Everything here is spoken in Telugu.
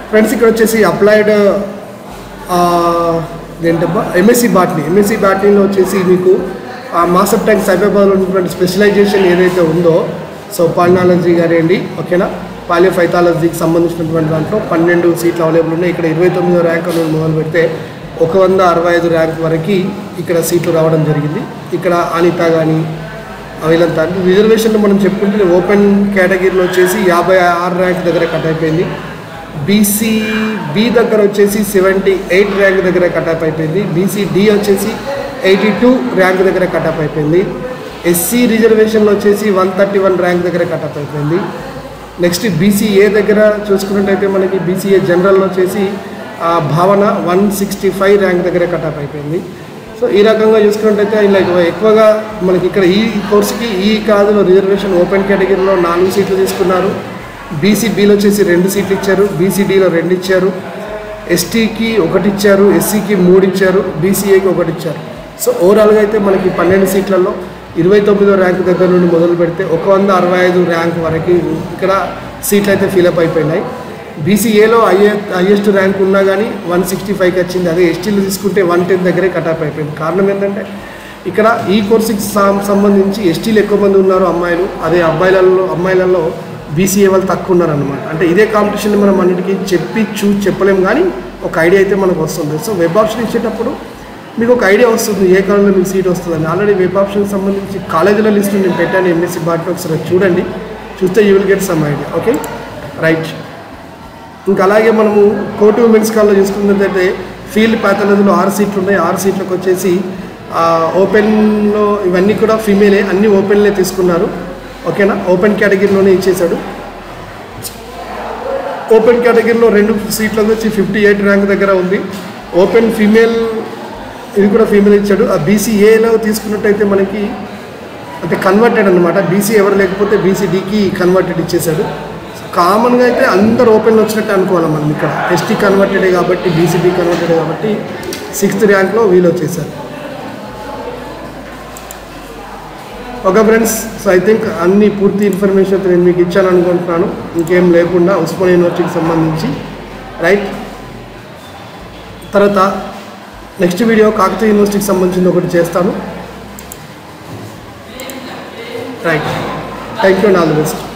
ఫ్రెండ్స్ ఇక్కడ వచ్చేసి అప్లైడ్ ఏంటబ్బా ఎంఎస్సి బాట్నీ ఎంఎస్సి బాట్నీలో వచ్చేసి మీకు మాసప్ ట్యాంక్ సైబరాబాద్లో ఉన్నటువంటి స్పెషలైజేషన్ ఏదైతే ఉందో సో పాలినాలజీ కానివ్వండి ఓకేనా పాలియోఫైథాలజీకి సంబంధించినటువంటి దాంట్లో పన్నెండు సీట్లు అవైలబుల్ ఉన్నాయి ఇక్కడ ఇరవై తొమ్మిదో ర్యాంక్ అనేది మొదలు పెడితే ఒక వంద అరవై ఐదు ర్యాంక్ వరకు ఇక్కడ సీట్లు రావడం జరిగింది ఇక్కడ అనిత కానీ వీళ్ళంతా అంటే రిజర్వేషన్లో మనం చెప్పుకుంటే ఓపెన్ కేటగిరీలో వచ్చేసి యాభై ఆరు ర్యాంక్ దగ్గర కట్ అయిపోయింది బీసీ బి దగ్గర వచ్చేసి సెవెంటీ ఎయిట్ ర్యాంక్ దగ్గర కటప్ అయిపోయింది బీసీ డి వచ్చేసి ఎయిటీ టూ ర్యాంక్ దగ్గర కటప్ అయిపోయింది ఎస్సీ రిజర్వేషన్లో వచ్చేసి వన్ థర్టీ వన్ ర్యాంక్ దగ్గర కటప్ అయిపోయింది నెక్స్ట్ బీసీఏ దగ్గర చూసుకున్నట్టయితే మనకి బీసీఏ జనరల్లో వచ్చేసి ఆ భావన వన్ సిక్స్టీ ఫైవ్ ర్యాంక్ దగ్గర కటప్ అయిపోయింది సో ఈ రకంగా చూసుకున్నట్టయితే ఇలా ఎక్కువగా మనకి ఇక్కడ ఈ కోర్సుకి ఈ కాదులో రిజర్వేషన్ ఓపెన్ కేటగిరీలో నాలుగు సీట్లు తీసుకున్నారు బీసీబీలో వచ్చేసి రెండు సీట్లు ఇచ్చారు బీసీడీలో రెండు ఇచ్చారు ఎస్టీకి ఒకటి ఇచ్చారు ఎస్సీకి మూడు ఇచ్చారు బీసీఏకి ఒకటి ఇచ్చారు సో ఓవరాల్గా అయితే మనకి పన్నెండు సీట్లలో ఇరవై తొమ్మిదో ర్యాంక్ దగ్గర నుండి మొదలు పెడితే ఒక వంద అరవై ఐదు ర్యాంక్ వరకు ఇక్కడ సీట్లు అయితే ఫిలప్ అయిపోయినాయి బీసీఏలో హైయే హైయెస్ట్ ర్యాంక్ ఉన్నా కానీ వన్ సిక్స్టీ ఫైవ్కి వచ్చింది అదే ఎస్టీలు తీసుకుంటే వన్ టెన్ దగ్గరే కటాప్ అయిపోయింది కారణం ఏంటంటే ఇక్కడ ఈ కోర్సుకి సం- సంబంధించి ఎస్టీలు ఎక్కువ మంది ఉన్నారు అమ్మాయిలు అదే అబ్బాయిలలో అమ్మాయిలలో బీసీఏ వాళ్ళు తక్కువ ఉన్నారనమాట అంటే ఇదే కాంపిటీషన్ మనం అన్నిటికీ చెప్పి చూ చెప్పలేం కానీ ఒక ఐడియా అయితే మనకు వస్తుంది సో వెబ్ ఆప్షన్ ఇచ్చేటప్పుడు మీకు ఒక ఐడియా వస్తుంది ఏ కాలంలో మీకు సీట్ వస్తుందని ఆల్రెడీ వెబ్ ఆప్షన్కి సంబంధించి కాలేజీల లిస్ట్ నేను పెట్టాను ఎంఎస్సీ బాట్లో ఒకసారి చూడండి చూస్తే you will get some idea okay right ఇంకా అలాగే మనము కోర్టు ఉమెన్స్ కాల్లో చూసుకున్నట్లయితే ఫీల్డ్ ప్యాథాలజీలో ఆరు సీట్లు ఉన్నాయి ఆరు సీట్లకు వచ్చేసి ఆ, ఓపెన్లో ఇవన్నీ కూడా ఫీమేలే అన్ని ఓపెన్లే తీసుకున్నారు ఓకేనా ఓపెన్ కేటగిరీలోనే ఇచ్చేశాడు ఓపెన్ కేటగిరీలో రెండు సీట్లకు వచ్చి ఫిఫ్టీ ఎయిట్ ర్యాంక్ దగ్గర ఉంది ఓపెన్ ఫీమేల్ ఇది కూడా ఫీమేల్ ఇచ్చాడు ఆ బీసీఏలో తీసుకున్నట్టయితే మనకి అంటే కన్వర్టెడ్ అనమాట బీసీ ఎవరు లేకపోతే బీసీడీకి కన్వర్టెడ్ ఇచ్చేశాడు కామన్గా అయితే అందరు ఓపెన్లో వచ్చినట్టు అనుకోవాలి మనం ఇక్కడ ఎస్టీ కన్వర్టెడే కాబట్టి బీసీడీ కన్వర్టెడ్ కాబట్టి సిక్స్త్ ర్యాంక్లో వీళ్ళు వచ్చేసారు okay friends so I think అన్ని పూర్తి ఇన్ఫర్మేషన్ అయితే నేను మీకు ఇచ్చాను అనుకుంటున్నాను ఇంకేం లేకుండా ఉస్మాన్ యూనివర్సిటీకి సంబంధించి రైట్ తర్వాత నెక్స్ట్ వీడియో కాకతీయ యూనివర్సిటీకి సంబంధించింది ఒకటి చేస్తాను right thank you and all the best